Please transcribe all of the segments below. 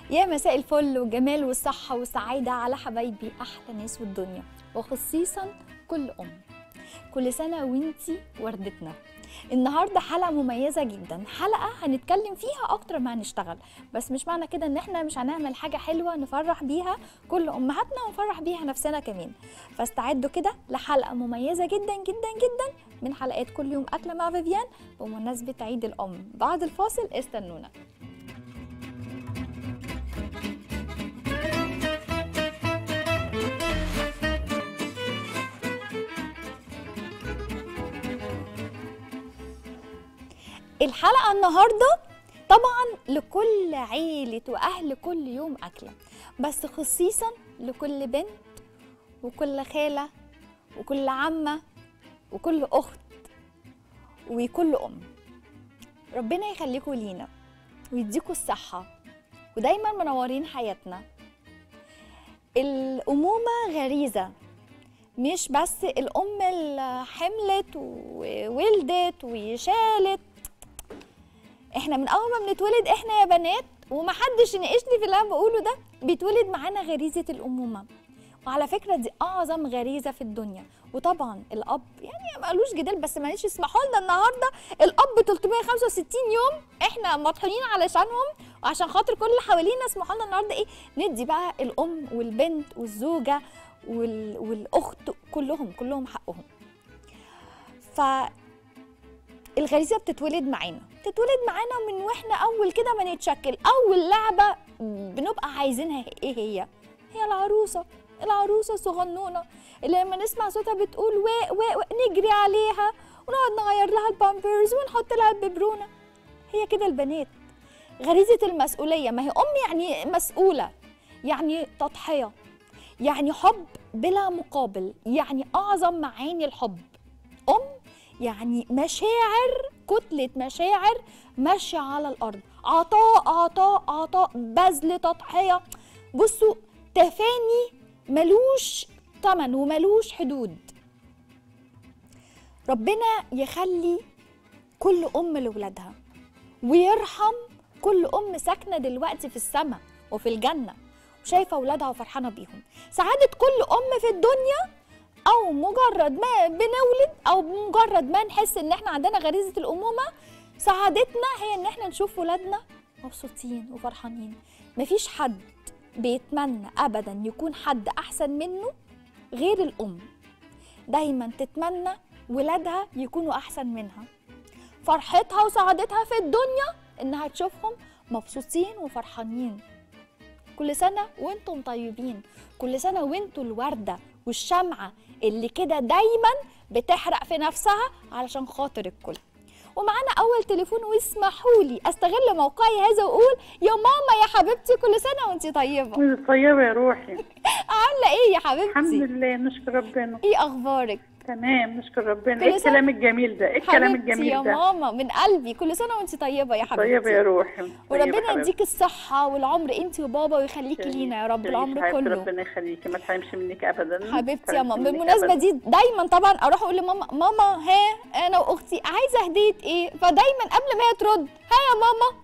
يا مساء الفل والجمال والصحة والسعادة على حبايبي أحلى ناس والدنيا وخصيصا كل أم كل سنة وانتي وردتنا النهاردة حلقة مميزة جدا حلقة هنتكلم فيها أكتر ما هنشتغل بس مش معنى كده إن احنا مش هنعمل حاجة حلوة نفرح بيها كل أمهاتنا ونفرح بيها نفسنا كمان فاستعدوا كده لحلقة مميزة جدا جدا جدا من حلقات كل يوم أكلة مع فيفيان بمناسبة عيد الأم بعد الفاصل استنونا الحلقة النهاردة طبعا لكل عيلة وأهل كل يوم أكلة بس خصيصا لكل بنت وكل خالة وكل عمة وكل أخت وكل أم ربنا يخليكم لينا ويديكوا الصحة ودايما منورين حياتنا الأمومة غريزة مش بس الأم اللي حملت وولدت وشالت احنا من اول ما بنتولد احنا يا بنات ومحدش يناقشني في اللي انا بقوله ده بيتولد معانا غريزه الامومه وعلى فكره دي اعظم غريزه في الدنيا وطبعا الاب يعني ما قالوش جدال بس معلش اسمحوا لنا النهارده الاب 365 يوم احنا مطحونين علشانهم وعشان خاطر كل اللي حوالينا اسمحوا لنا النهارده ايه ندي بقى الام والبنت والزوجه وال... والاخت كلهم كلهم حقهم ف الغريزه بتتولد معانا بتتولد معانا من واحنا اول كده ما نتشكل اول لعبه بنبقى عايزينها ايه هي هي العروسه العروسه الصغنونه اللي لما نسمع صوتها بتقول و و و نجري عليها ونقعد نغير لها البامبرز ونحط لها الببرونه هي كده البنات غريزه المسؤوليه ما هي ام يعني مسؤوله يعني تضحيه يعني حب بلا مقابل يعني اعظم معاني الحب ام يعني مشاعر كتلة مشاعر ماشية على الأرض عطاء عطاء عطاء بذل تضحية بصوا تفاني ملوش تمن وملوش حدود ربنا يخلي كل أم لولادها ويرحم كل أم ساكنة دلوقتي في السماء وفي الجنة وشايفة ولادها وفرحانة بيهم سعادة كل أم في الدنيا او مجرد ما بنولد او مجرد ما نحس ان احنا عندنا غريزه الامومه سعادتنا هي ان احنا نشوف ولادنا مبسوطين وفرحانين مفيش حد بيتمنى ابدا يكون حد احسن منه غير الام دايما تتمنى ولادها يكونوا احسن منها فرحتها وسعادتها في الدنيا انها تشوفهم مبسوطين وفرحانين كل سنه وانتم طيبين كل سنه وانتم الورده والشمعة اللي كده دايما بتحرق في نفسها علشان خاطر الكل ومعانا اول تليفون واسمحوا لي استغل موقعي هذا واقول يا ماما يا حبيبتي كل سنه وانت طيبه وانت طيبه يا روحي عامله ايه يا حبيبتي الحمد لله نشكر ربنا ايه اخبارك تمام نشكر ربنا كل ايه سنة- الكلام الجميل ده ايه الكلام حبيبتي الجميل يا ده ماما من قلبي كل سنه وانت طيبه يا حبيبتي طيبه يا روحي طيبة وربنا حبيبتي. يديك الصحه والعمر انت وبابا ويخليكي لينا يا رب تعيشي العمر حياتي، كله ربنا يخليكي ما تحرمش منك ابدا حبيبتي يا ما ماما تحرمش منك بالمناسبه أبداً. دي دايما طبعا اروح اقول لماما ماما ها انا واختي عايزه هديه ايه فدايما قبل ما هي ترد ها يا ماما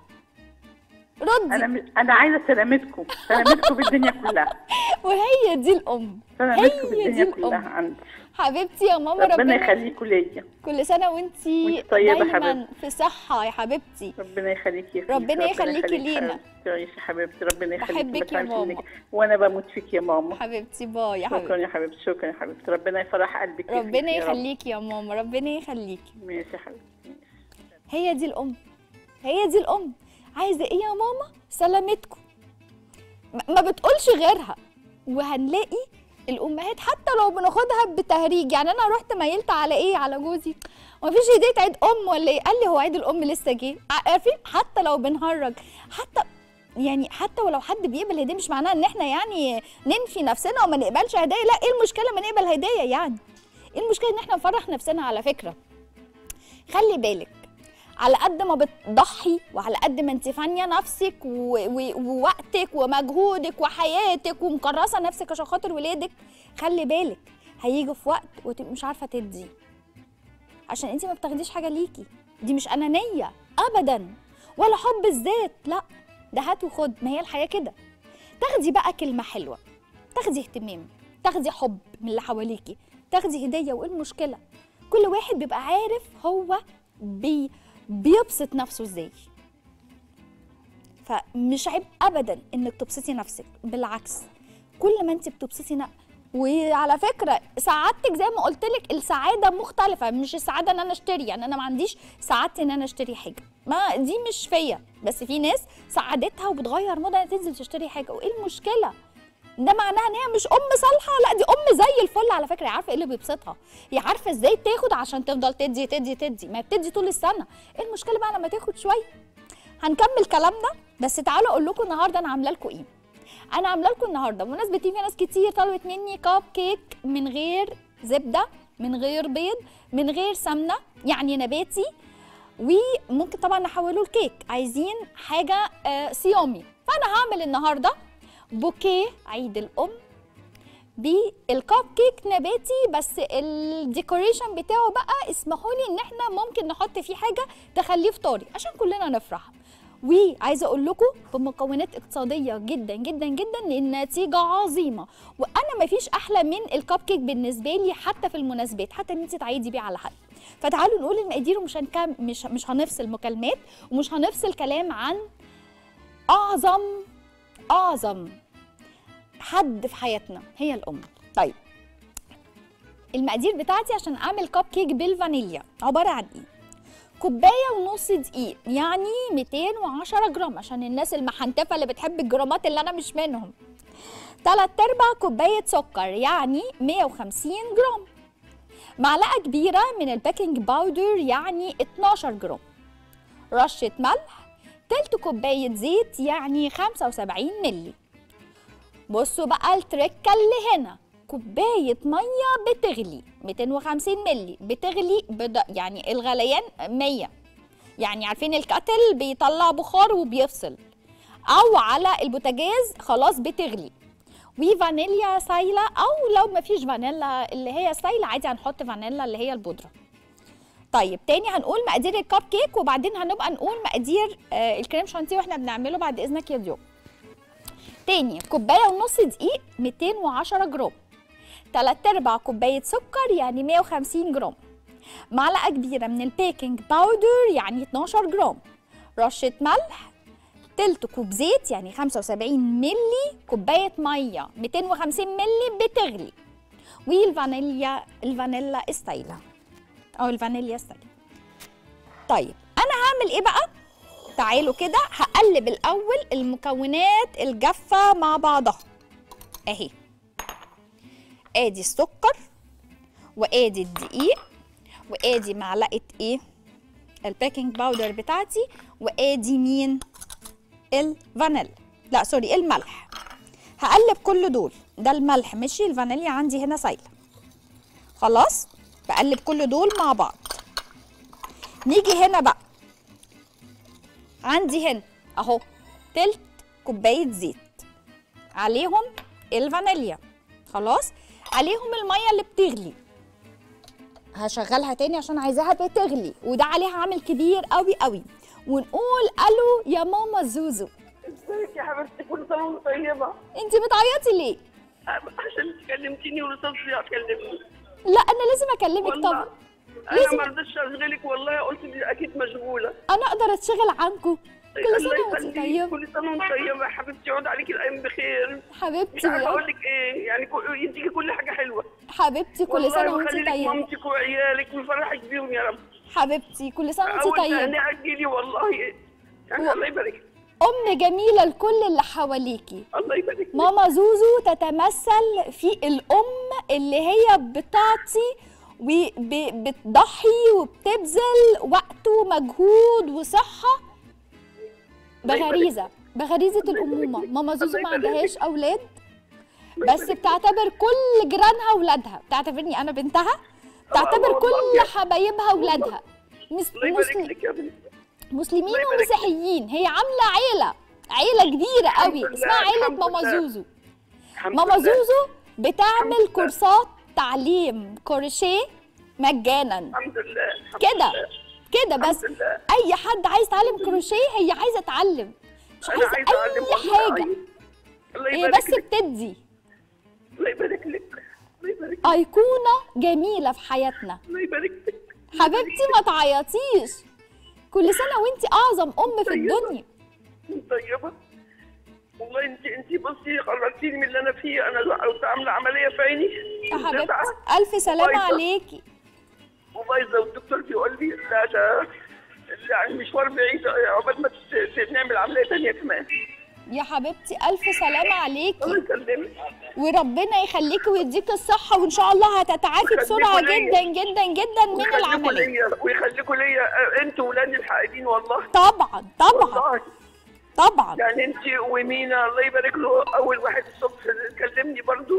ردي انا م... انا عايزه سلامتكم سلامتكم بالدنيا كلها وهي دي الام سلامتكم هي دي بالدنيا الام كلها عندي حبيبتي يا ماما ربنا ربنا يخليكم ليا كل سنه وانتي وانت طيبة دايما حبيبتي. في صحه يا حبيبتي ربنا يخليكي يا ربنا فيفي، يخليكي يخليكي لينا. حبيبتي. تعيشي حبيبتي ربنا يخليكي ما بحبك يا تحرمش ماما. منك. وانا بموت فيك يا ماما حبيبتي باي يا شكرا حبيبتي يا حبيبتي شكرا يا حبيبتي ربنا يفرح قلبك يا ربنا فيفي يا رب. يخليكي يا ماما ربنا يخليكي ماشي يا حبيبتي ماشي. هي دي الام هي دي الام عايزه ايه يا ماما سلامتكم ما- ما بتقولش غيرها وهنلاقي الامهات حتى لو بناخدها بتهريج يعني انا رحت ميلت على ايه على جوزي ومفيش هديه عيد ام ولا ايه قال لي هو عيد الام لسه جه عارفين حتى لو بنهرج حتى يعني حتى ولو حد بيقبل هديه مش معناها ان احنا يعني ننفي نفسنا وما نقبلش هدايا لا ايه المشكله ما نقبل هدايا يعني ايه المشكله ان احنا نفرح نفسنا على فكره خلي بالك على قد ما بتضحي وعلى قد ما انت فانيه نفسك و... و... ووقتك ومجهودك وحياتك ومكرسه نفسك عشان خاطر ولادك خلي بالك هيجي في وقت وتبقي مش عارفه تدي عشان انت ما بتاخديش حاجه ليكي دي مش انانيه ابدا ولا حب الذات لا ده هات وخد ما هي الحياه كده تاخدي بقى كلمه حلوه تاخدي اهتمام تاخدي حب من اللي حواليكي تاخدي هديه وايه المشكله كل واحد بيبقى عارف هو بي بيبسط نفسه ازاي فمش عيب ابدا انك تبسطي نفسك بالعكس كل ما انت بتبسطي ن... وعلى فكره سعادتك زي ما قلت لك السعاده مختلفه مش السعاده ان انا اشتري يعني انا ما عنديش سعادتي ان انا اشتري حاجه ما دي مش فيا بس في ناس سعادتها وبتغير مودها تنزل تشتري حاجه وايه المشكله ده معناها ان هي مش ام صالحه لا دي ام زي الفل على فكره هي عارفه ايه اللي بيبسطها هي عارفه ازاي تاخد عشان تفضل تدي تدي تدي ما بتدي طول السنه ايه المشكله بقى لما تاخد شويه هنكمل كلامنا بس تعالوا اقول لكم النهارده انا عامله لكم ايه انا عامله لكم النهارده بمناسبه في ناس كتير طلبت مني كاب كيك من غير زبده من غير بيض من غير سمنه يعني نباتي وممكن طبعا نحوله لكيك عايزين حاجه آه صيامي فانا هعمل النهارده بوكيه عيد الام بالكاب كيك نباتي بس الديكوريشن بتاعه بقى اسمحوا لي ان احنا ممكن نحط فيه حاجه تخليه فطاري عشان كلنا نفرح وعايزه اقول لكم بمكونات اقتصاديه جدا جدا جدا النتيجه عظيمه وانا مفيش احلى من الكب كيك بالنسبه لي حتى في المناسبات حتى ان انت تعيدي بيه على حد فتعالوا نقول المقادير ومش هنكم مش مش هنفصل مكالمات ومش هنفصل كلام عن اعظم اعظم حد في حياتنا هي الام طيب المقادير بتاعتي عشان اعمل كب كيك بالفانيليا عباره عن ايه كوبايه ونص دقيق يعني 210 جرام عشان الناس المحنتفه اللي بتحب الجرامات اللي انا مش منهم تلات ارباع كوبايه سكر يعني 150 جرام معلقه كبيره من البيكنج باودر يعني 12 جرام رشه ملح تلت كوبايه زيت يعني 75 مللي بصوا بقى التركه اللي هنا كوبايه ميه بتغلي 250 مللي بتغلي بد... يعني الغليان 100 يعني عارفين الكاتل بيطلع بخار وبيفصل او على البوتاجاز خلاص بتغلي وفانيليا سايله او لو ما فيش فانيلا اللي هي سايله عادي هنحط فانيلا اللي هي البودره طيب تاني هنقول مقادير الكب كيك وبعدين هنبقى نقول مقادير آه الكريم شانتيه واحنا بنعمله بعد اذنك يا ديو تاني كوبايه ونص دقيق 210 جرام تلات ارباع كوبايه سكر يعني 150 جرام معلقه كبيره من البيكنج باودر يعني 12 جرام رشه ملح تلت كوب زيت يعني 75 ملي كوبايه ميه 250 ملي بتغلي والفانيليا الفانيلا استايلا او الفانيليا استايلا طيب انا هعمل ايه بقى تعالوا كده هقلب الاول المكونات الجافه مع بعضها اهي ادي السكر وادي الدقيق وادي معلقه ايه البيكنج باودر بتاعتي وادي مين الفانيلا لا سوري الملح هقلب كل دول ده الملح ماشي الفانيليا عندي هنا سايله خلاص بقلب كل دول مع بعض نيجي هنا بقى عندي هنا اهو تلت كوبايه زيت عليهم الفانيليا خلاص عليهم الميه اللي بتغلي هشغلها تاني عشان عايزاها بتغلي وده عليها عامل كبير قوي قوي ونقول الو يا ماما زوزو ازيك يا حبيبتي كل سنه وانت طيبه انت بتعيطي ليه عشان انت كلمتيني والاستاذ ضياء كلمني لا انا لازم اكلمك والله طبعا انا لازم- ما رضيتش اشغلك والله قلت دي اكيد مشغوله انا اقدر اتشغل عنكم كل الله سنه وانت يخليك طيبه كل سنه وانت طيبه يا حبيبتي يقعد عليك الايام بخير مش حبيبتي عارفه ويا- اقول لك ايه يعني كل- يديكي كل حاجه حلوه حبيبتي كل والله سنه وانت ويخلي لك طيبه مامتك وعيالك ويفرحك بيهم يا رب حبيبتي كل سنه وانت اول طيبه تهنئه تجيلي والله يعني و- الله يبارك لك. ام جميله لكل اللي حواليكي الله يبارك لك. ماما زوزو تتمثل في الأم اللي هي بتعطي وبتضحي وبتبذل وقت ومجهود وصحة الله يبارك بغريزة بغريزة الله يبارك الأمومة لك. ماما زوزو الله ما يبارك عندهاش لك. أولاد الله بس يبارك لك. بتعتبر كل جيرانها ولادها بتعتبرني أنا بنتها بتعتبر والله كل يا- حبايبها ولادها مس- الله يبارك مسل- لك يا بنتي مسلمين الله يبارك لك. ومسيحيين هي عاملة عيلة عيلة كبيرة الحمد قوي لله، اسمها عيلة الحمد ماما لله. زوزو الحمد ماما لله. زوزو بتعمل الحمد لله. كورسات تعليم كروشيه مجانا الحمد لله الحمد كده لله. كده بس الحمد لله. اي حد عايز يتعلم كروشيه هي عايزه اتعلم مش انا عايزه عايزه اعلم اي والله حاجه أعيد. الله هي يبارك بس لك بتدي الله يبارك لك الله يبارك لك ايقونه جميله في حياتنا الله يبارك لك حبيبتي ما تعيطيش كل سنه وانت اعظم ام في طيبة. الدنيا طيبه والله انت انت بصي خرجتيني من اللي انا فيه انا كنت عامله عمليه في عيني يا وتسعة حبيبتي الف سلامه بايظة. عليكي وبايظه والدكتور بيقول لي لا ده يعني مشوار بعيد عقبال ما ت- ت- نعمل عمليه ثانيه كمان يا حبيبتي الف سلامه الله عليكي يسلمك وربنا يخليكي ويديك الصحه وان شاء الله هتتعافي بسرعه ويخليكوا ليا. جدا جدا جدا من ويخليكوا العمليه ليا ويخليكوا ليا آه، انتوا ولادي الحقيقيين والله طبعا طبعا والله طبعا يعني انت ومينا الله يبارك له اول واحد الصبح كلمني برضو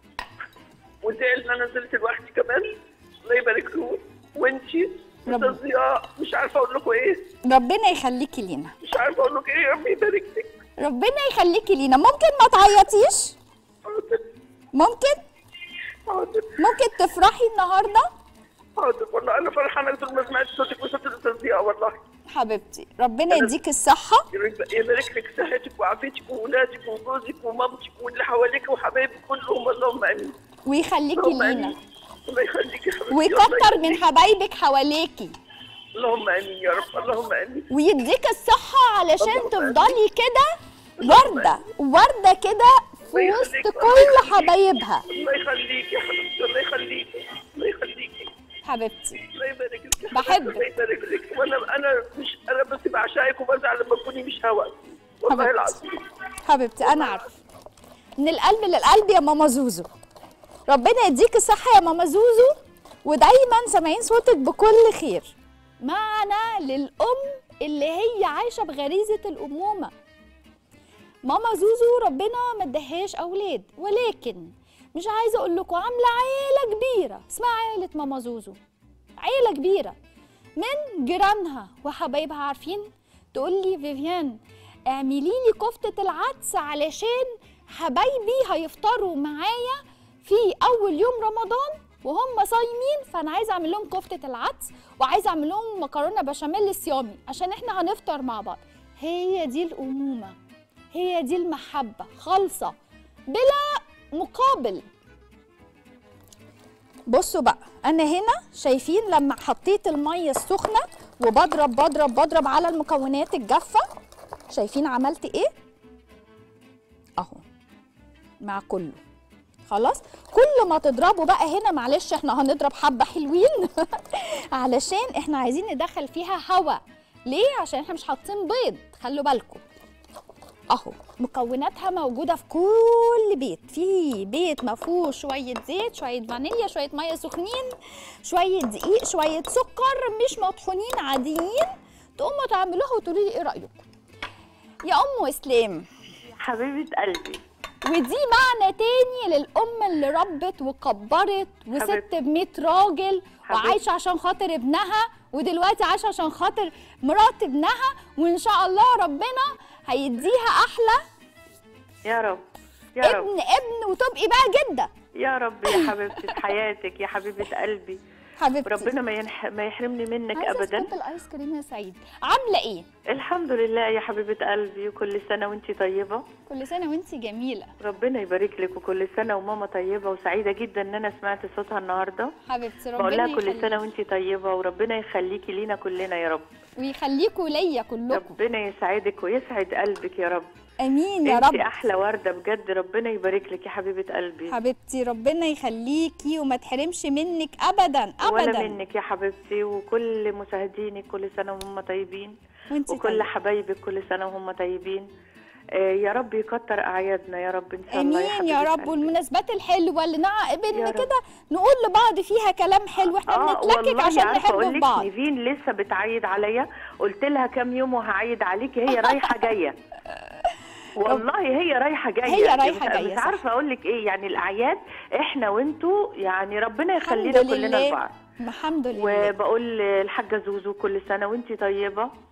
وزعل ان انا نزلت لوحدي كمان الله يبارك له وانت ربنا. استاذ ضياء مش عارفه اقول لكم ايه ربنا يخليكي لينا مش عارفه اقول لكم ايه ربي يبارك لك ربنا يخليكي لينا ممكن ما تعيطيش حاضر ممكن حاضر ممكن تفرحي النهارده حاضر والله انا فرحانه طول ما سمعت صوتك وصوت الاستاذ ضياء والله حبيبتي ربنا يديك الصحه يبارك لك صحتك وعافيتك وولادك وجوزك ومامتك واللي حواليك وحبايبك كلهم اللهم امين ويخليكي اللهم لينا امين الله يخليك يا حبيبتي ويكتر الله من حبايبك حواليكي اللهم امين يا رب اللهم امين ويديك الصحة علشان اللهم تفضلي كده وردة وردة كده في الله وسط يخليك، الله كل يخليك. حبايبها الله يخليك يا حبيبتي الله يخليك الله يخليك حبيبتي الله يبارك لك يا بحبك. حبيبتي، الله يبارك لك وانا انا مش انا بس بعشقك وبزعل لما تكوني مش هوا والله حبيبتي. العظيم حبيبتي أنا عارفة من القلب للقلب يا ماما زوزو ربنا يديك الصحة يا ماما زوزو ودايما سامعين صوتك بكل خير معنا للأم اللي هي عايشة بغريزة الأمومة ماما زوزو ربنا ما ادهاش أولاد ولكن مش عايزة أقول لكم عاملة عيلة كبيرة اسمها عيلة ماما زوزو عيلة كبيرة من جيرانها وحبايبها عارفين تقول لي فيفيان اعملي لي كفتة العدس علشان حبايبي هيفطروا معايا في أول يوم رمضان وهم صايمين فأنا عايزة أعمل لهم كفتة العدس وعايزة أعمل لهم مكرونة بشاميل صيامي عشان إحنا هنفطر مع بعض هي دي الأمومة هي دي المحبة خالصة بلا مقابل بصوا بقى انا هنا شايفين لما حطيت الميه السخنه وبضرب بضرب بضرب على المكونات الجافه شايفين عملت ايه اهو مع كله خلاص كل ما تضربوا بقى هنا معلش احنا هنضرب حبه حلوين علشان احنا عايزين ندخل فيها هواء ليه عشان احنا مش حاطين بيض خلوا بالكم اهو مكوناتها موجوده في كل بيت في بيت ما فيهوش شويه زيت شويه فانيليا شويه ميه سخنين شويه دقيق شويه سكر مش مطحونين عاديين تقوموا تعملوها وتقولوا لي ايه رايكم يا ام اسلام حبيبة قلبي ودي معنى تاني للام اللي ربت وكبرت وست حبيبتي. ب 100 راجل حبيبتي. وعايشه عشان خاطر ابنها ودلوقتي عايشه عشان خاطر مرات ابنها وان شاء الله ربنا هيديها احلى يا رب يا رب ابن ابن وتبقي بقى جده يا رب يا حبيبتي في حياتك يا حبيبة قلبي حبيبتي ربنا ما, ينح... ما يحرمني منك عايزة ابدا سكوب الايس كريم يا سعيد عامله ايه الحمد لله يا حبيبة قلبي وكل سنة وانت طيبة كل سنه وانت جميله ربنا يبارك لك وكل سنة وماما طيبة وسعيدة جدا ان انا سمعت صوتها النهاردة حبيبتي بقول ربنا لها كل يخليك سنة وانت طيبة وربنا يخليكي لينا كلنا يا رب ويخليكوا ليا كلكم ربنا يسعدك ويسعد قلبك يا رب امين يا انت رب احلى وردة بجد ربنا يبارك لك يا حبيبة قلبي حبيبتي ربنا يخليكي وما تحرمش منك ابدا ولا ابدا منك يا حبيبتي وكل مشاهدينك كل سنة وهم طيبين وانت وكل طيبة. حبايبك كل سنة وهم طيبين آه، يا رب يكتر أعيادنا يا رب إن شاء الله يا امين يا حبيبة رب قلبي. والمناسبات الحلوه اللي نعقبل يا رب. كده نقول لبعض فيها كلام حلو احنا اه بنتلكك والله عشان عارفة نحب أقول في لك بعض نيفين لسه بتعيد عليا قلت لها كام يوم وهعيد عليكي هي رايحة جاية والله هي رايحة جاية هي يعني رايحة مش- جاية، مش صح. عارفة أقول لك إيه يعني الأعياد إحنا وأنتوا يعني ربنا الحمد يخلينا كلنا لله لبعض الحمد لله وبقول الحاجة زوزو كل سنة وأنت طيبة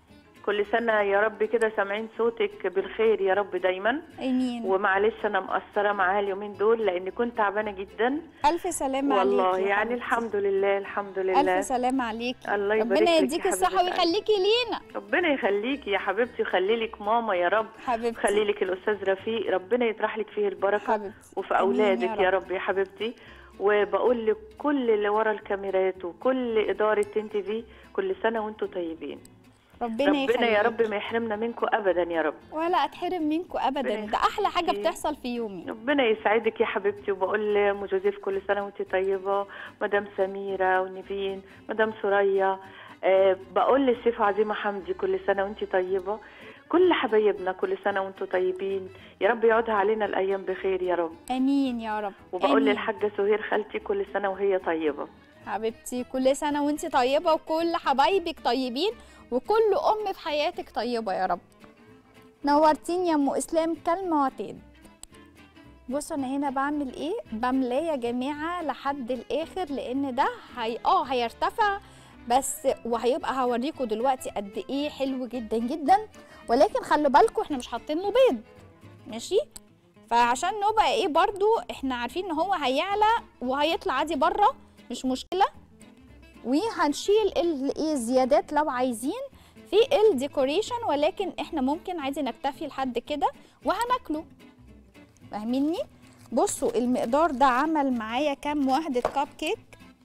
كل سنه يا رب كده سامعين صوتك بالخير يا رب دايما امين ومعلش انا مقصره معاها اليومين دول لاني كنت تعبانه جدا الف سلامه عليك والله يا يعني حبيبتي. الحمد لله الحمد لله الف سلامه عليك الله يبارك ربنا لك يديك يا الصحه حبيبة ويخليكي لينا ربنا يخليكي يا حبيبتي ويخلي لك ماما يا رب حبيبتي خلي لك الاستاذ رفيق ربنا يطرح لك فيه البركه حبيبتي وفي آمين يا اولادك يا رب. رب يا حبيبتي وبقول لكل اللي ورا الكاميرات وكل اداره ان تي في كل سنه وانتم طيبين ربنا ربنا يا يخليك. رب ما يحرمنا منكم ابدا يا رب ولا اتحرم منكم ابدا ربنا ده احلى حاجه يخليكي. بتحصل في يومي ربنا يسعدك يا حبيبتي وبقول لام جوزيف كل سنه وانت طيبه مدام سميره ونيفين مدام سوريا أه بقول للشيف عزيمه حمدي كل سنه وانت طيبه كل حبايبنا كل سنه وانتم طيبين يا رب يعودها علينا الايام بخير يا رب امين يا رب وبقول آمين. للحاجه سهير خالتي كل سنه وهي طيبه حبيبتي كل سنة وانت طيبة وكل حبايبك طيبين وكل أم في حياتك طيبة يا رب نورتيني يا أم إسلام كالمعتاد بصوا أنا هنا بعمل إيه بملاه يا جماعة لحد الآخر لأن ده هي آه هيرتفع بس وهيبقى هوريكم دلوقتي قد إيه حلو جدا جدا ولكن خلوا بالكم إحنا مش حاطين له بيض ماشي فعشان نبقى ايه برضو احنا عارفين ان هو هيعلى وهيطلع عادي بره مش مشكله وهنشيل ال- ايه الزيادات لو عايزين في الديكوريشن ولكن احنا ممكن عادي نكتفي لحد كده وهناكله فاهميني بصوا المقدار ده عمل معايا كام واحدة كاب كيك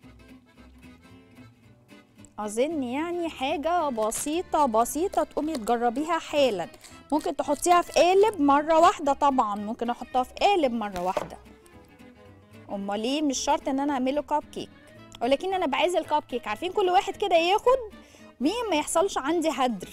اظن يعني حاجة بسيطة بسيطة تقومي تجربيها حالا ممكن تحطيها في قالب مرة واحدة طبعا ممكن احطها في قالب مرة واحدة امال ليه مش شرط ان انا اعمله كاب كيك ولكن انا بعايز الكاب كيك عارفين كل واحد كده ياخد وما يحصلش عندي هدر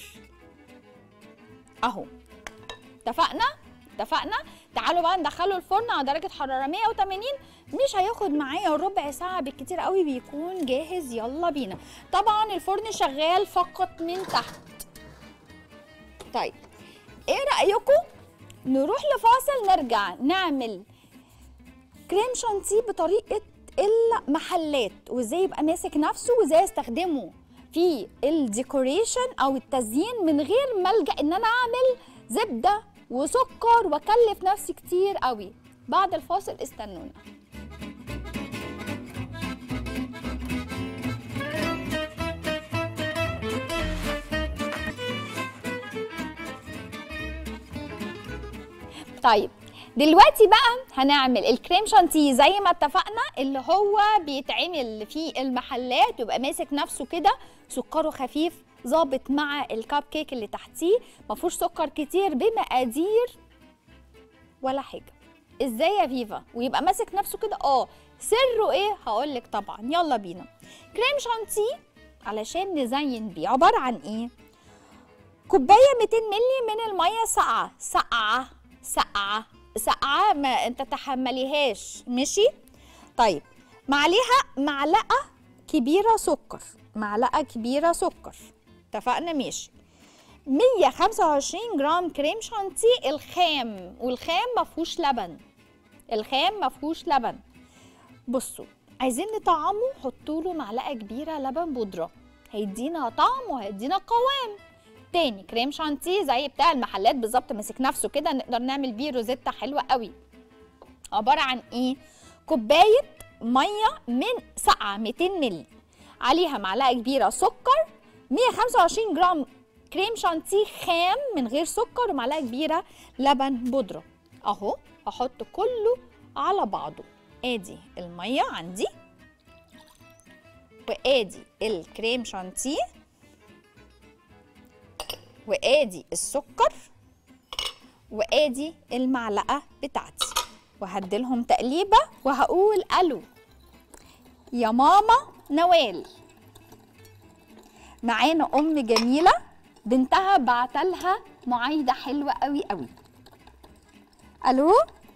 اهو اتفقنا اتفقنا تعالوا بقى ندخله الفرن على درجه حراره 180 مش هياخد معايا ربع ساعه بالكتير قوي بيكون جاهز يلا بينا طبعا الفرن شغال فقط من تحت طيب ايه رايكم نروح لفاصل نرجع نعمل كريم شانتيه بطريقه المحلات وازاي يبقى ماسك نفسه وازاي استخدمه في الديكوريشن او التزيين من غير ما الجا ان انا اعمل زبده وسكر واكلف نفسي كتير قوي بعد الفاصل استنونا طيب دلوقتي بقى هنعمل الكريم شانتيه زي ما اتفقنا اللي هو بيتعمل في المحلات ويبقى ماسك نفسه كده سكره خفيف ظابط مع الكب كيك اللي تحتيه ما فيهوش سكر كتير بمقادير ولا حاجه ازاي يا فيفا ويبقى ماسك نفسه كده اه سره ايه هقول لك طبعا يلا بينا كريم شانتيه علشان نزين بيه عباره عن ايه كوبايه 200 مللي من الميه ساقعه ساقعه ساقعه ساقعه ما انت تحمليهاش ماشي طيب معليها معلقه كبيره سكر معلقه كبيره سكر اتفقنا ماشي 125 جرام كريم شانتيه الخام والخام ما فيهوش لبن الخام ما فيهوش لبن بصوا عايزين نطعمه حطوا له معلقه كبيره لبن بودره هيدينا طعم وهيدينا قوام تاني كريم شانتيه زي بتاع المحلات بالظبط ماسك نفسه كده نقدر نعمل بيه روزيتا حلوه قوي عباره عن ايه كوبايه ميه من ساقعه 200 مللي عليها معلقه كبيره سكر 125 جرام كريم شانتيه خام من غير سكر ومعلقه كبيره لبن بودره اهو هحط كله على بعضه ادي الميه عندي وادي الكريم شانتيه وادي السكر وادي المعلقه بتاعتي وهديلهم تقليبه وهقول الو يا ماما نوال معانا ام جميله بنتها بعتلها معايده حلوه قوي قوي الو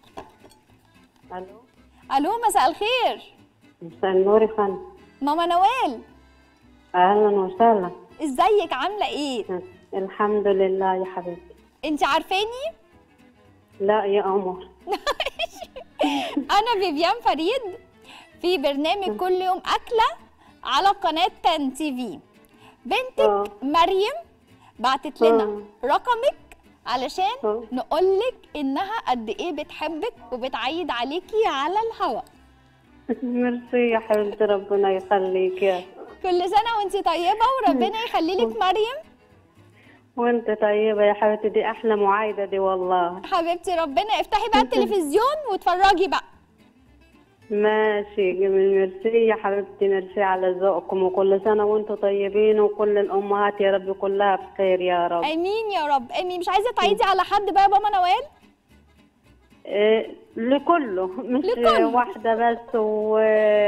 الو الو مساء الخير مساء النور يا فندم ماما نوال اهلا وسهلا ازيك عامله ايه الحمد لله يا حبيبتي انت عارفاني لا يا قمر انا فيفيان فريد في برنامج كل يوم اكله على قناه تن تي في بنتك اه مريم بعتت لنا مم. رقمك علشان مم. نقولك انها قد ايه بتحبك وبتعيد عليكي على الهوا ميرسي يا حبيبتي ربنا يخليك يا كل سنه وانت طيبه وربنا يخلي لك مريم وانت طيبة يا حبيبتي دي أحلى معايدة دي والله حبيبتي ربنا افتحي بقى التلفزيون واتفرجي بقى ماشي جميل ميرسي يا حبيبتي ميرسي على ذوقكم وكل سنة وانتم طيبين وكل الأمهات يا رب كلها بخير يا رب امين يا رب امين مش عايزه تعيدي على حد بقى يا ماما نوال إيه لكله مش لكله. واحدة بس و...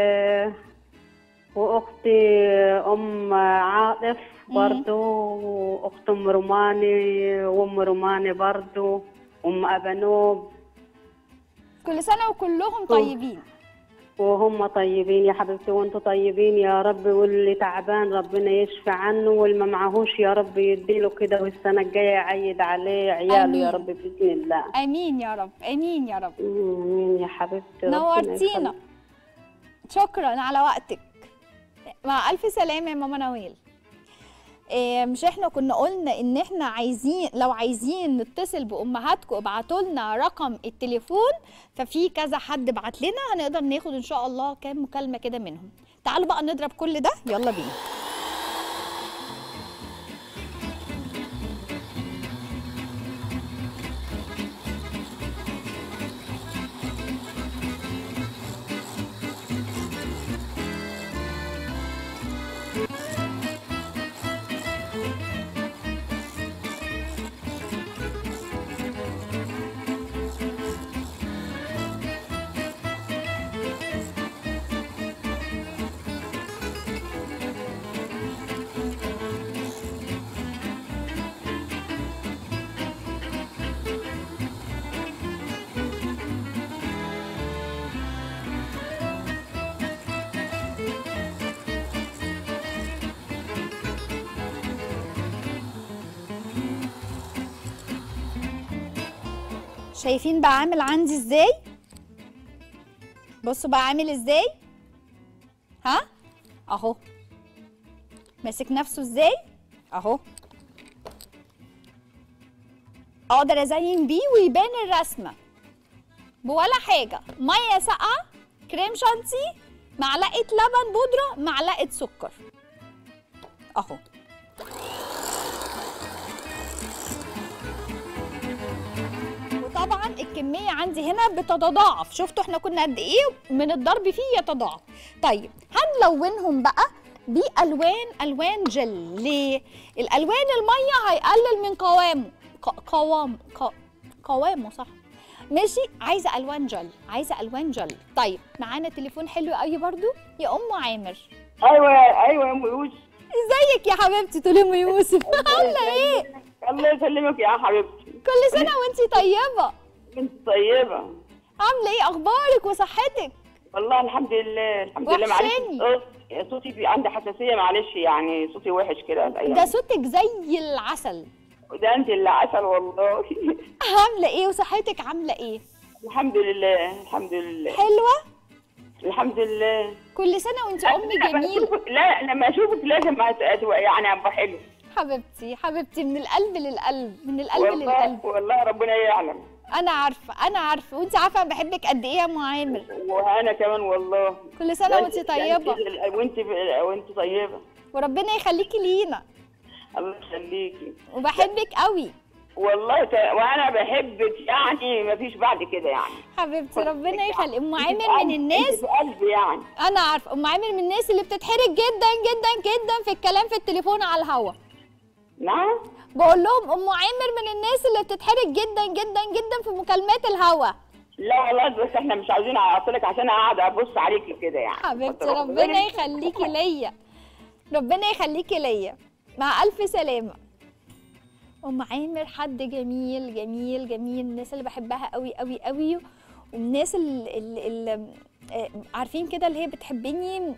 وأختي أم عاطف برضو وأخت أم روماني وأم روماني برضو أم أبنوب كل سنه وكلهم طيبين وهم طيبين يا حبيبتي وانتم طيبين يا رب واللي تعبان ربنا يشفي عنه واللي ما معهوش يا رب يديله كده والسنة الجاية يعيد عليه عياله آمين. يا رب بإذن الله امين يا رب امين يا رب امين يا حبيبتي ربنا نورتينا يخليك. شكرا على وقتك مع الف سلامه يا ماما نوال إيه مش احنا كنا قلنا ان احنا عايزين لو عايزين نتصل بامهاتكم ابعتوا لنا رقم التليفون ففي كذا حد بعت لنا هنقدر ناخد ان شاء الله كام مكالمه كده منهم تعالوا بقى نضرب كل ده يلا بينا شايفين بقى عامل عندي ازاي بصوا بقى عامل ازاي ها اهو ماسك نفسه ازاي اهو اقدر ازين بيه ويبان الرسمه بولا حاجه ميه ساقعه كريم شانتي معلقه لبن بودره معلقه سكر اهو وطبعا الكميه عندي هنا بتتضاعف شفتوا احنا كنا قد ايه من الضرب فيه يتضاعف طيب هنلونهم بقى بالوان الوان جل ليه الالوان الميه هيقلل من قوامه ق- قوام ق- قوامه صح ماشي عايزه الوان جل عايزه الوان جل طيب معانا تليفون حلو قوي برضو يا ام عامر ايوه ايوه يا ام يوسف ازيك يا حبيبتي تقولي ام يوسف عامله ايه الله يسلمك يا حبيبتي كل سنه وانتي طيبه انت طيبه عامله ايه اخبارك وصحتك والله الحمد لله الحمد لله وحشاني. معلش صوت- صوتي في عندي حساسيه معلش يعني صوتي وحش كده الايام ده صوتك زي العسل ده انت اللي عسل والله عامله ايه وصحتك عامله ايه الحمد لله الحمد لله حلوه الحمد لله كل سنه وانت ام لما جميل أشوفك- لا لما اشوفك لازم هت- هت- يعني ابقى حلو حبيبتي حبيبتي من القلب للقلب من القلب والله للقلب والله ربنا يعلم انا عارفه انا عارفه وانت عارفه انا بحبك قد ايه يا ام عامر وانا كمان والله كل سنه وانت ده أنت- طيبه ده أنت- وانت وانت طيبه وربنا يخليكي لينا الله يخليكي وبحبك قوي والله ت... وانا بحبك يعني ما فيش بعد كده يعني حبيبتي ربنا يخلي ام أنت في عامر من قلبي- الناس أنت في قلبي يعني انا عارفه ام عامر من الناس اللي بتتحرج جدا جدا جدا في الكلام في التليفون على الهوا نعم بقول لهم ام عامر من الناس اللي بتتحرج جدا جدا جدا في مكالمات الهوا لا والله بس احنا مش عاوزين اعطلك عشان قاعده ابص عليكي كده يعني حبيبتي ربنا يخليكي ليا ربنا يخليكي ليا مع الف سلامه ام عامر حد جميل جميل جميل من الناس اللي بحبها قوي قوي قوي ومن الناس اللي عارفين كده اللي هي بتحبني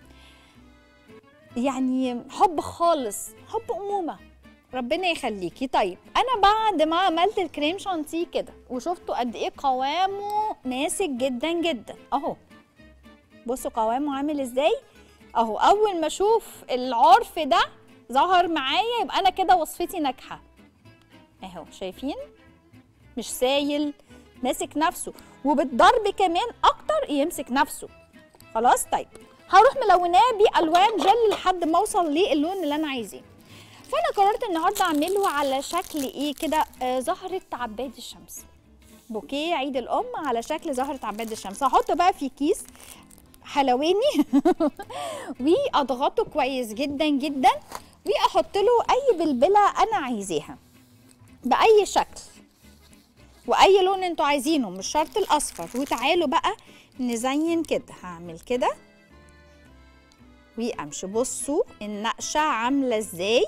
يعني حب خالص حب امومه ربنا يخليكي طيب انا بعد ما عملت الكريم شانتيه كده وشفتوا قد ايه قوامه ناسك جدا جدا اهو بصوا قوامه عامل ازاي اهو اول ما اشوف العرف ده ظهر معايا يبقى انا كده وصفتي ناجحه اهو شايفين مش سايل ماسك نفسه وبالضرب كمان اكتر يمسك نفسه خلاص طيب هروح ملوناه بالوان جل لحد ما اوصل للون اللي انا عايزاه فانا قررت النهارده اعمله على شكل ايه كده آه زهره عباد الشمس بوكيه عيد الام على شكل زهره عباد الشمس هحطه بقى في كيس حلواني واضغطه كويس جدا جدا واحط له اي بلبله انا عايزاها باي شكل واي لون انتوا عايزينه مش شرط الاصفر وتعالوا بقى نزين كده هعمل كده وامشي بصوا النقشه عامله ازاي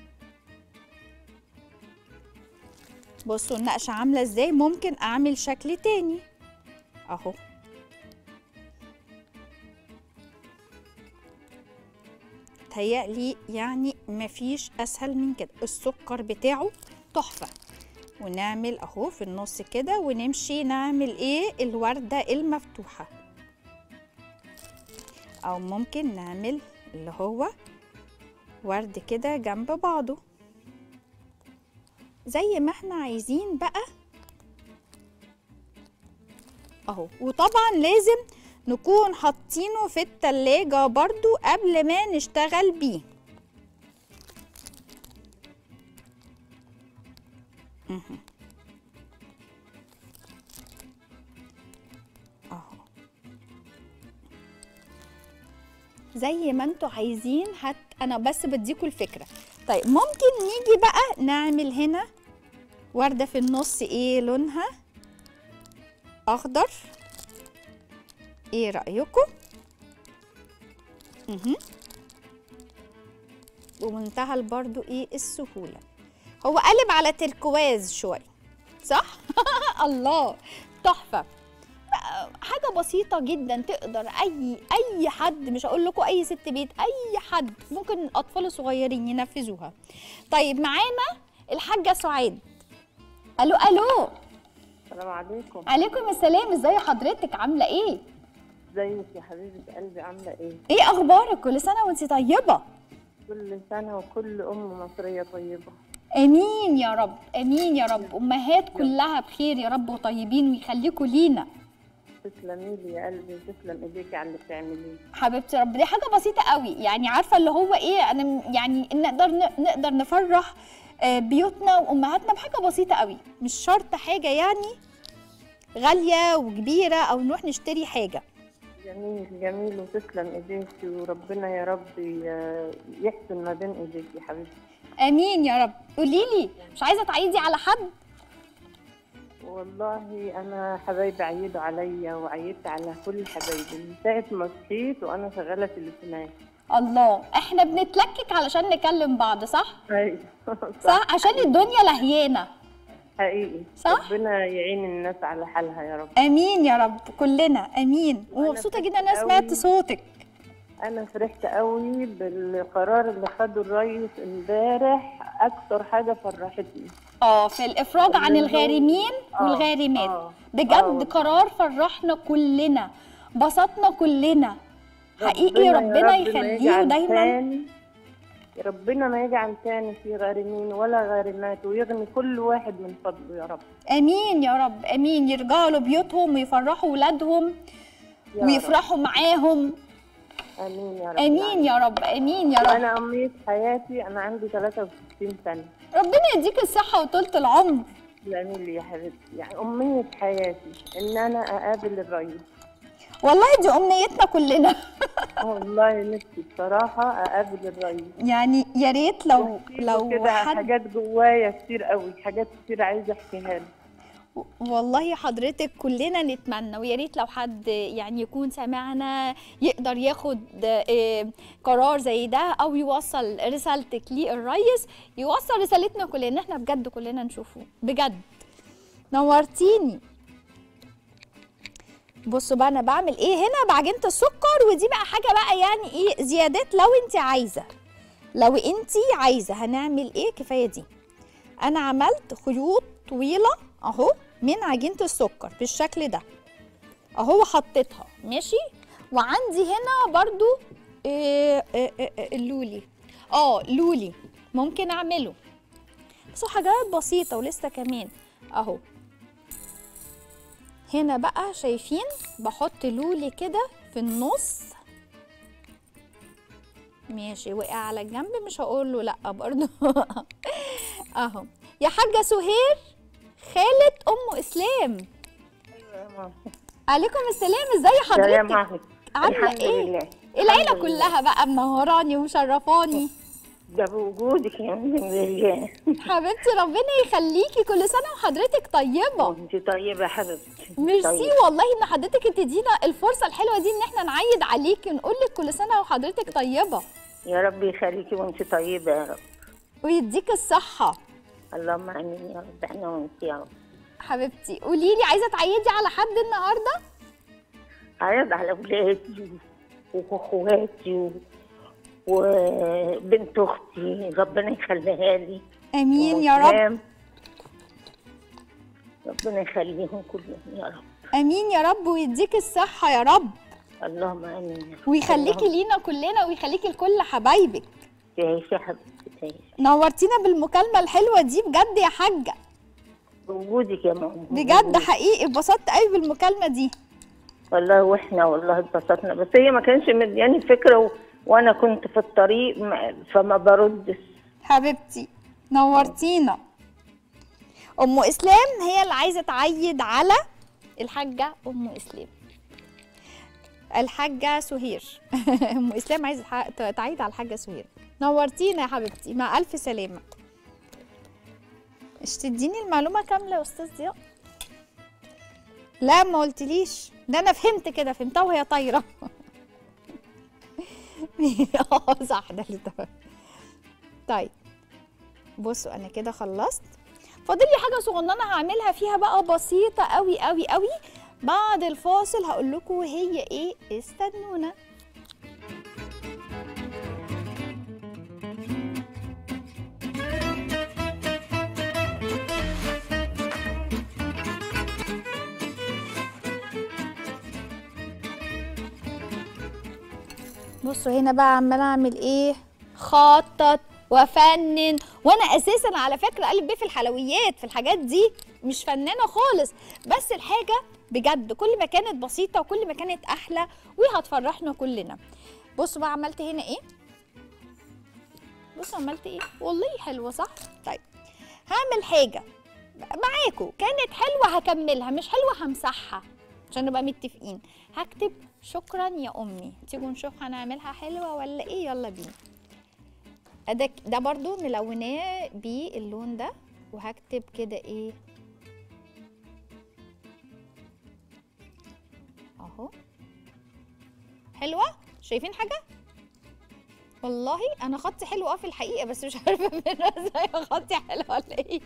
بصوا النقشه عامله ازاي ممكن اعمل شكل تاني اهو تهيألي يعني مفيش اسهل من كده السكر بتاعه تحفه ونعمل اهو في النص كده ونمشي نعمل ايه الورده المفتوحه او ممكن نعمل اللي هو ورد كده جنب بعضه زي ما احنا عايزين بقى اهو وطبعا لازم نكون حاطينه في التلاجة برضو قبل ما نشتغل بيه مهم. اهو زي ما انتوا عايزين هت انا بس بديكوا الفكره طيب ممكن نيجي بقى نعمل هنا ورده في النص ايه لونها اخضر ايه رايكم اها ومنتهى برضو ايه السهوله هو قلب على تركواز شويه صح الله تحفه بقى حاجه بسيطه جدا تقدر اي اي حد مش هقول لكم اي ست بيت اي حد ممكن الاطفال الصغيرين ينفذوها طيب معانا الحاجه سعاد الو الو السلام عليكم عليكم السلام ازاي حضرتك عامله ايه ازيك يا حبيبه قلبي عامله ايه ايه اخبارك كل سنه وانت طيبه كل سنه وكل ام مصريه طيبه امين يا رب امين يا رب امهات كلها بخير يا رب وطيبين ويخليكوا لينا تسلمي لي يا قلبي تسلم ايديكي على اللي بتعمليه حبيبتي رب دي حاجه بسيطه قوي يعني عارفه اللي هو ايه انا م- يعني نقدر نقدر نفرح آه، بيوتنا وامهاتنا بحاجه بسيطه قوي مش شرط حاجه يعني غاليه وكبيره او نروح نشتري حاجه جميل جميل وتسلم ايديكي وربنا يا رب ي- يحسن ما بين ايديكي يا حبيبتي امين يا رب قولي لي مش عايزه تعيدي على حد والله انا حبايبي عيدوا عليا وعيدت على كل حبايبي من ساعه ما صحيت وانا شغاله تليفونات الله احنا بنتلكك علشان نكلم بعض صح ايوه صح عشان الدنيا لهيانه حقيقي صح؟ ربنا يعين الناس على حالها يا رب امين يا رب كلنا امين ومبسوطه جدا ان انا سمعت أوي. صوتك انا فرحت قوي بالقرار اللي خده الرئيس امبارح اكتر حاجه فرحتني اه في الافراج عن اللي هو- الغارمين آه، والغارمات آه، بجد آه. قرار فرحنا كلنا بسطنا كلنا حقيقي يا ربنا رب ما يخليه يجعل دايما تاني ربنا ما يجعل تاني في غارمين ولا غارمات ويغني كل واحد من فضله يا رب امين يا رب امين يرجعوا لبيوتهم ويفرحوا ولادهم يا ويفرحوا معاهم رب. امين يا رب امين يا رب امين يا رب انا امنيه حياتي انا عندي 63 سنه ربنا يديك الصحه وطولة العمر تسلمي لي يا حبيبتي يعني امنيه حياتي ان انا اقابل الرئيس والله دي امنيتنا كلنا والله نفسي بصراحه اقابل الرئيس يعني يا ريت لو لو كده حد حاجات جوايا كتير قوي حاجات كتير عايزه احكيها له والله حضرتك كلنا نتمنى ويا ريت لو حد يعني يكون سمعنا يقدر ياخد آه، قرار زي ده او يوصل رسالتك للريس يوصل رسالتنا كلنا احنا بجد كلنا نشوفه بجد نورتيني بصوا بقى انا بعمل ايه هنا بعجنة السكر ودي بقى حاجه بقى يعني ايه زيادات لو انت عايزه لو انت عايزه هنعمل ايه كفايه دي انا عملت خيوط طويله اهو من عجينه السكر بالشكل ده اهو حطيتها ماشي وعندي هنا برضو إيه إيه إيه اللولي اه لولي ممكن اعمله بس هو حاجات بسيطه ولسه كمان اهو هنا بقى شايفين بحط لولي كده في النص ماشي وقع على الجنب مش هقول له لا برضه اهو يا حاجه سهير خالة ام اسلام عليكم السلام ازاي سلام حضرتك عليكم عامله الحمد ايه لله العيله الحمد لله. كلها بقى منوراني ومشرفاني ده بوجودك يا من لله حبيبتي ربنا يخليكي كل سنه وحضرتك طيبه انت طيبه يا حبيبتي ميرسي طيب. والله ان حضرتك تدينا الفرصه الحلوه دي ان احنا نعيد عليكي ونقول لك كل سنه وحضرتك طيبه يا رب يخليكي وانت طيبه يا رب ويديك الصحه اللهم امين يا رب احنا وانت يا رب حبيبتي قولي لي عايزه تعيدي على حد النهارده عيط على اولادي واخواتي و... وبنت اختي ربنا يخليها لي امين يا رب ومسلم. ربنا يخليهم كلهم يا رب امين يا رب ويديك الصحه يا رب اللهم امين يا رب. ويخليكي اللهم لينا كلنا ويخليكي لكل حبايبك تعيشي يا حبيبتي تعيشي نورتينا بالمكالمه الحلوه دي بجد يا حاجه بوجودك يا ماما بجد حقيقي اتبسطت قوي بالمكالمه دي والله واحنا والله اتبسطنا بس هي ما كانش مدياني فكره و... وانا كنت في الطريق ما... فما بردش حبيبتي نورتينا ام اسلام هي اللي عايزه تعيد على الحاجه ام اسلام الحاجه سهير ام اسلام عايزه تح- تعيد على الحاجه سهير نورتينا يا حبيبتي مع الف سلامه مش تديني المعلومه كامله يا استاذ ضياء لا ما قلتليش ده انا فهمت كده فهمتها وهي طايره اه صح ده اللي تمام طيب بصوا انا كده خلصت فاضل لي حاجه صغننه هعملها فيها بقى بسيطه قوي قوي قوي بعد الفاصل هقول لكم هي ايه استنونا بصوا هنا بقى عماله اعمل ايه خطط وافنن وانا اساسا على فكره قلب بيه في الحلويات في الحاجات دي مش فنانه خالص بس الحاجه بجد كل ما كانت بسيطه وكل ما كانت احلى وهتفرحنا كلنا بصوا بقى عملت هنا ايه بصوا عملت ايه والله حلوه صح طيب هعمل حاجه معاكم كانت حلوه هكملها مش حلوه همسحها عشان نبقى متفقين هكتب شكرا يا امي تيجوا نشوف هنعملها حلوه ولا ايه يلا بينا ده ده برضو ملوناه باللون ده وهكتب كده ايه اهو حلوه شايفين حاجه والله انا خطي حلو اه في الحقيقه بس مش عارفه منها ازاي خطي حلو ولا ايه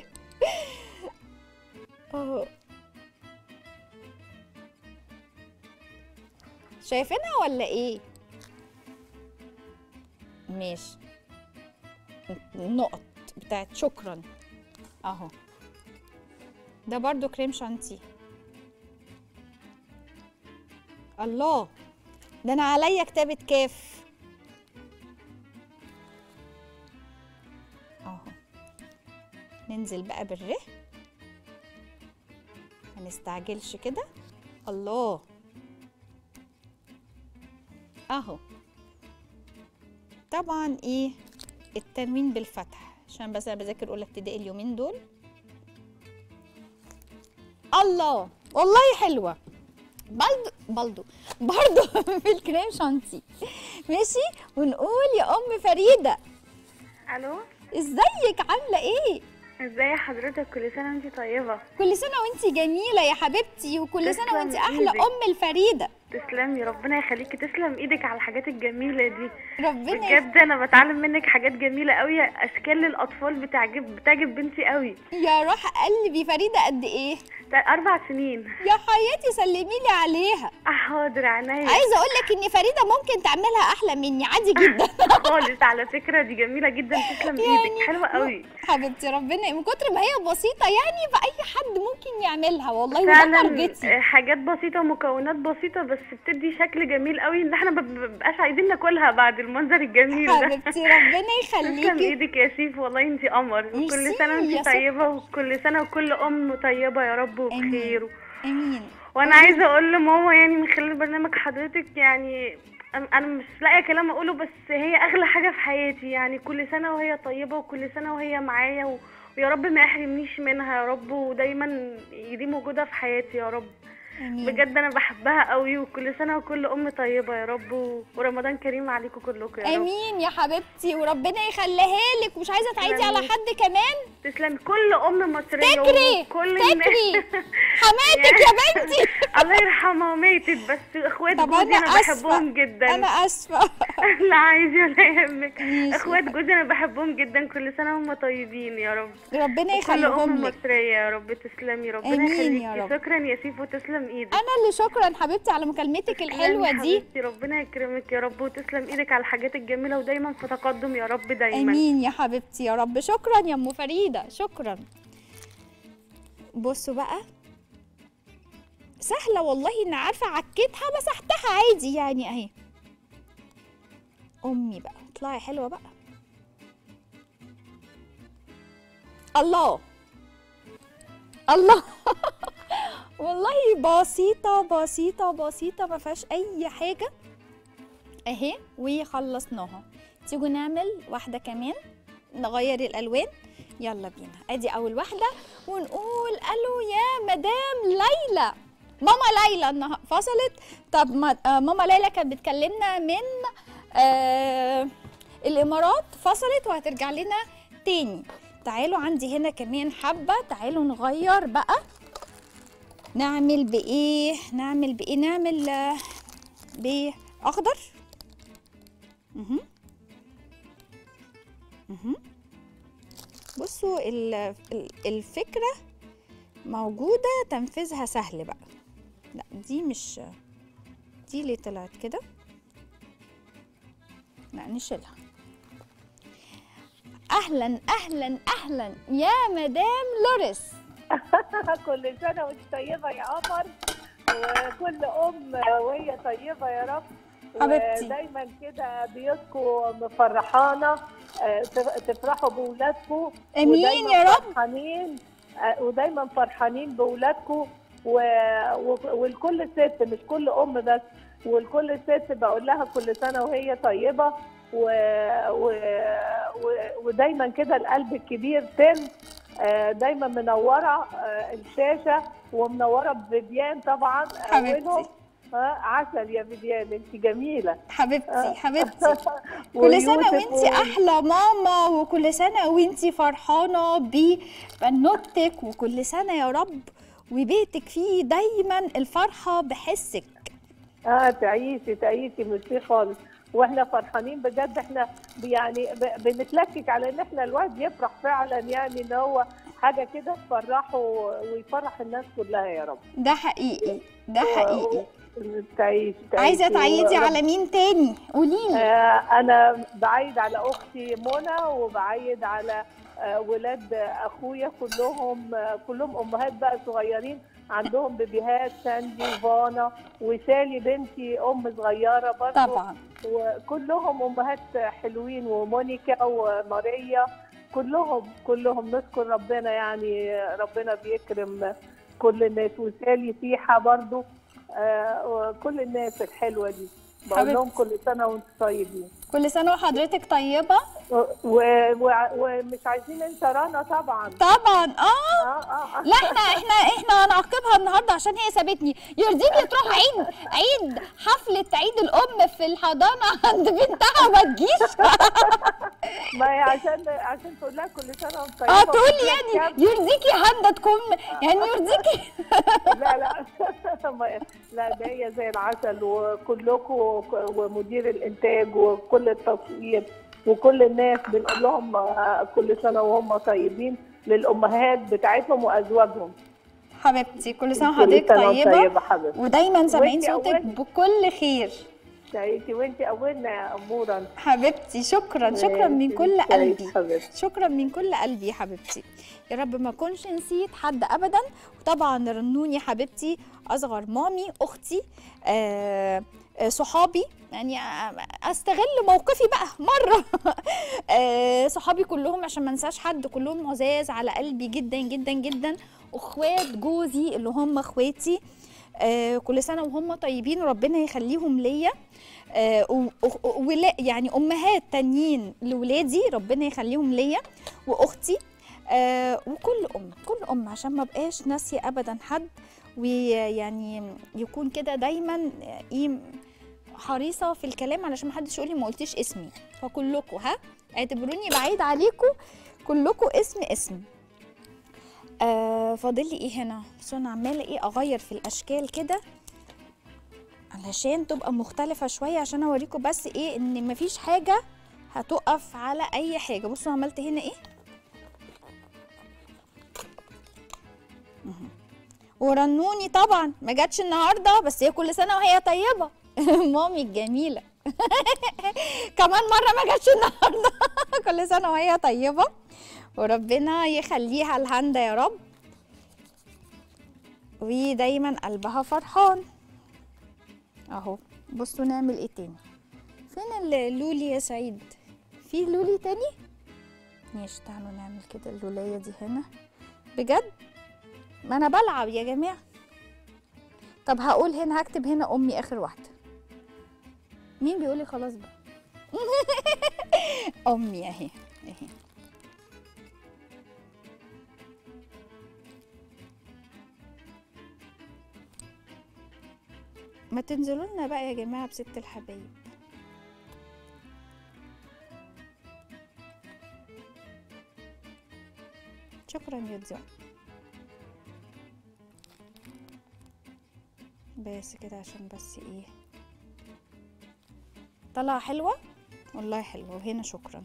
اهو شايفينها ولا ايه ماشي النقط بتاعت شكرا اهو ده برضو كريم شانتيه الله ده انا عليا كتابة كاف اهو ننزل بقى بالره ما نستعجلش كده الله اهو طبعا ايه التنوين بالفتح عشان بس انا بذاكر اولى ابتدائي اليومين دول الله والله حلوه بلدو بلدو برضو في الكريم شانتي ماشي ونقول يا ام فريده الو ازيك عامله ايه ازاي حضرتك كل سنه وانت طيبه كل سنه وانت جميله يا حبيبتي وكل سنه تسلم وانت احلى إيدك. ام الفريده تسلمي ربنا يخليكي تسلم ايدك على الحاجات الجميله دي ربنا بجد انا بتعلم منك حاجات جميله قوي اشكال للاطفال بتعجب بتعجب بنتي قوي يا روح قلبي فريده قد ايه تا- اربع سنين يا حياتي سلمي لي عليها حاضر عينيا عايزه اقول لك ان فريده ممكن تعملها احلى مني عادي جدا خالص على فكره دي جميله جدا تسلم ايدك حلوه قوي حبيبتي ربنا من كتر ما هي بسيطه يعني فاي حد ممكن يعملها والله وده فعلا ترجتي آه، حاجات بسيطه ومكونات بسيطه بس بتدي شكل جميل قوي ان احنا ما بنبقاش عايزين ناكلها بعد المنظر الجميل ده حبيبتي ربنا تسلم يخليكي ايدك يا شيف والله انت قمر ميرسي وكل سنه يا وانت ست. طيبه وكل سنه وكل ام طيبه يا رب وبخير امين وانا عايزه اقول لماما يعني من خلال برنامج حضرتك يعني أم- انا مش لاقيه كلام اقوله بس هي اغلى حاجه في حياتي يعني كل سنه وهي طيبه وكل سنه وهي معايا و... ويا رب ما يحرمنيش منها يا رب ودايما دي موجوده في حياتي يا رب امين بجد انا بحبها قوي وكل سنه وكل ام طيبه يا رب و... ورمضان كريم عليكم كلكم يا رب امين يا حبيبتي وربنا يخليها لك ومش عايزه تعيدي على تسلمي. حد كمان تسلم كل ام مصريه تكري وكل تكري حماتك يا بنتي الله يرحمها ماتت بس اخوات طب جوزي أنا انا آسفة. بحبهم جدا انا اسفه لا عايزة ولا يهمك ماشي. اخوات جوزي انا بحبهم جدا كل سنة هم طيبين يا رب ربنا كل يخليهم ام لك مصرية يا رب تسلمي ربنا آمين يخليكي يا رب. شكرا يا سيف وتسلم ايدك انا اللي شكرا حبيبتي على مكالمتك الحلوه تسلمي دي حبيبتي، ربنا يكرمك يا رب وتسلم ايدك على الحاجات الجميلة ودايما في تقدم يا رب دايما امين يا حبيبتي يا رب شكرا يا ام فريده شكرا بصوا بقى سهله والله ان عارفه عكيتها مسحتها عادي يعني اهي امي بقى اطلعي حلوه بقى الله الله والله بسيطه بسيطه بسيطه ما فيهاش اي حاجه اهي وخلصناها تيجوا نعمل واحده كمان نغير الالوان يلا بينا ادي اول واحده ونقول الو يا مدام ليلى ماما ليلى النها- فصلت طب ما آه، ماما ليلى كانت بتكلمنا من آه الامارات فصلت وهترجع لنا تاني تعالوا عندي هنا كمان حبه تعالوا نغير بقى نعمل بايه نعمل بايه نعمل آه، باخضر مهم. مهم. بصوا ال- ال- الفكرة موجودة تنفيذها سهل بقى لا دي مش دي اللي طلعت كده لا نشيلها اهلا اهلا اهلا يا مدام لوريس كل سنة وانت طيبة يا قمر وكل أم وهي طيبة يا رب حبيبتي. ودايما كده بيوتكم مفرحانة آه، تف- تفرحوا بأولادكم آمين ودايماً يا رب. فرحانين آه، ودايما فرحانين بأولادكم و... و... والكل ست مش كل أم بس والكل ست بقول لها كل سنة وهي طيبة و... و... و... ودايما كده القلب الكبير تم آه، دايما منوره آه، الشاشه ومنوره بفيديان طبعا حبيبتي. اولهم آه، عسل يا فيديان انت جميله حبيبتي حبيبتي كل سنة ويوسف وانتي و- أحلى ماما وكل سنة وانتي فرحانة ببنوتك وكل سنة يا رب وبيتك فيه دايما الفرحة بحسك اه تعيشي تعيشي ميرسي خالص واحنا فرحانين بجد احنا يعني ب- بنتلكك على ان احنا الواحد يفرح فعلا يعني ان هو حاجه كده تفرحه ويفرح الناس كلها يا رب ده حقيقي ده حقيقي تعيشي تعيشي عايزة تعيدي ورب- على مين تاني قوليلي آه، انا بعيد على اختي منى وبعيد على آه، ولاد اخويا كلهم آه، كلهم امهات بقى صغيرين عندهم بيبيهات ساندي وفانا وسالي بنتي ام صغيره برضه طبعا وكلهم امهات حلوين ومونيكا وماريا كلهم كلهم نشكر ربنا يعني ربنا بيكرم كل الناس وسالي فيحة برضو آه وكل الناس الحلوة دي بقول لهم حبيبتي. كل سنة وانتم طيبين كل سنة وحضرتك طيبة و- و- و- ومش عايزين انت رنا طبعا طبعا اه اه اه آه. لا احنا احنا احنا هنعاقبها النهارده عشان هي سابتني يرضيكي تروح عيد عيد حفله عيد الام في الحضانه عند بنتها وما تجيش ما هي عشان عشان تقول لها كل سنة وانت طيبة اه تقولي وتقول يعني لها يرضيكي هندا تكون يعني يرضيكي لا لا ما- لا ده هي زي العسل وكلكم ومدير الانتاج وكل التصوير وكل الناس بنقول لهم آه، كل سنه وهم طيبين للامهات بتاعتهم وازواجهم حبيبتي كل سنه كل وحضرتك سنة وانت طيبه طيبة حبيبتي. ودايما سامعين وانتي صوتك أولاد. بكل خير تعيشي وانت اولنا يا اموره حبيبتي شكرا شكرا من ماشي، كل تعيشي قلبي حبيبتي. شكرا من كل قلبي يا حبيبتي يا رب ما اكونش نسيت حد ابدا وطبعا رنوني حبيبتي اصغر مامي اختي آه آه، صحابي يعني آه، استغل موقفي بقى مره آه، صحابي كلهم عشان ما انساش حد كلهم عزاز على قلبي جدا جدا جدا اخوات جوزي اللي هم اخواتي آه، كل سنه وهم طيبين وربنا يخليهم ليا آه، و- و- ولا يعني امهات تانيين لولادي ربنا يخليهم ليا واختي آه، وكل ام كل ام عشان ما بقاش ناسيه ابدا حد ويعني يكون كده دايما ايه حريصه في الكلام علشان ما حدش يقول لي ما قلتيش اسمي فكلكم ها اعتبروني بعيد عليكم كلكم اسم اسم آه فاضل لي ايه هنا بس انا عماله ايه اغير في الاشكال كده علشان تبقى مختلفه شويه عشان اوريكم بس ايه ان مفيش حاجه هتقف على اي حاجه بصوا عملت هنا ايه مهم. ورنوني طبعا ما جاتش النهارده بس هي كل سنه وهي طيبه مامي الجميله كمان مره ما جاتش النهارده كل سنه وهي طيبه وربنا يخليها الهندة يا رب ودايما قلبها فرحان اهو بصوا نعمل ايه تاني فين اللولي يا سعيد في لولي تاني ماشي تعالوا نعمل كده اللولايه دي هنا بجد ما انا بلعب يا جماعه طب هقول هنا هكتب هنا امي اخر واحده مين بيقول لي خلاص بقى امي اهي اهي ما تنزلوا لنا بقى يا جماعه بست الحبايب شكرا يا دزون بس كده عشان بس ايه طلع حلوة والله حلوة وهنا شكرا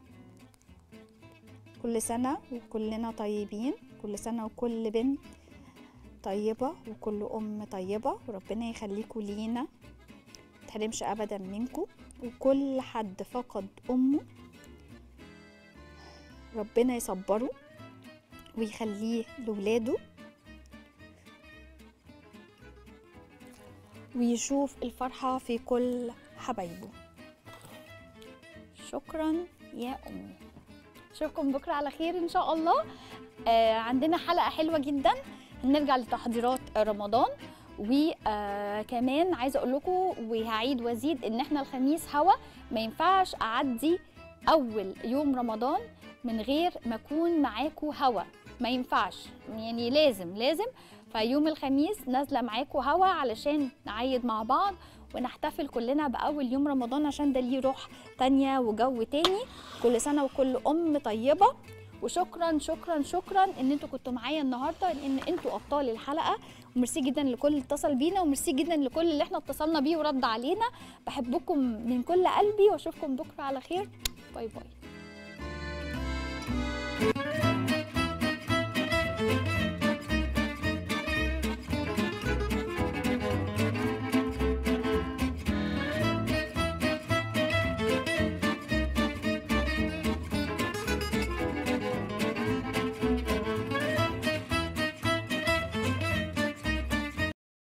كل سنة وكلنا طيبين كل سنة وكل بنت طيبة وكل أم طيبة وربنا يخليكوا لينا متحرمش أبدا منكم وكل حد فقد أمه ربنا يصبره ويخليه لولاده ويشوف الفرحة في كل حبايبه شكرا يا أمي اشوفكم بكرة على خير إن شاء الله آه عندنا حلقة حلوة جدا نرجع لتحضيرات رمضان وكمان عايزه اقول لكم وهعيد وازيد ان احنا الخميس هوا ما ينفعش اعدي اول يوم رمضان من غير ما اكون معاكم هوا ما ينفعش يعني لازم لازم فيوم الخميس نازله معاكم هوا علشان نعيد مع بعض ونحتفل كلنا باول يوم رمضان عشان ده ليه روح تانية وجو تاني كل سنه وكل ام طيبه وشكرا شكرا شكرا ان انتوا كنتوا معايا النهارده لان انتوا ابطال الحلقه وميرسي جدا لكل اللي اتصل بينا وميرسي جدا لكل اللي احنا اتصلنا بيه ورد علينا بحبكم من كل قلبي واشوفكم بكره على خير باي باي